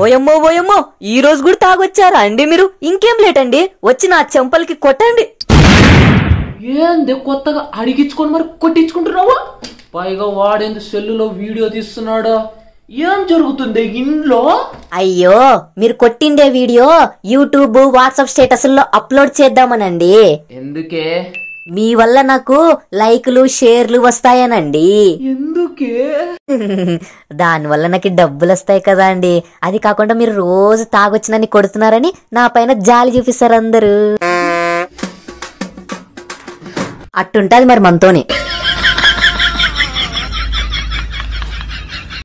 ఓయమ్మో ఓయమ్మో ఈ రోజు కూడా తాగొచ్చారా అండి మీరు ఇంకేం లేటండి వచ్చి నా చెంపలకి కొట్టండి ఏంది కొత్తగా అడిగించుకొని మరి కొట్టించుకుంటున్నావా పైగా వాడేంది సెల్లులో వీడియో తీస్తున్నాడా ఏం జరుగుతుంది ఇంట్లో అయ్యో మీరు కొట్టిండే వీడియో యూట్యూబ్ వాట్సాప్ స్టేటస్ల్లో అప్లోడ్ చేద్దామనండి ఎందుకే మీ వల్ల నాకు లైకులు షేర్లు వస్తాయనండి ఎందుకే దానివల్ల నాకు డబ్బులు వస్తాయి కదా అండి అది కాకుండా మీరు రోజు తాగొచ్చినని కొడుతున్నారని నా పైన జాలి చూపిస్తారు అందరూ అట్టుంటది మరి మనతోని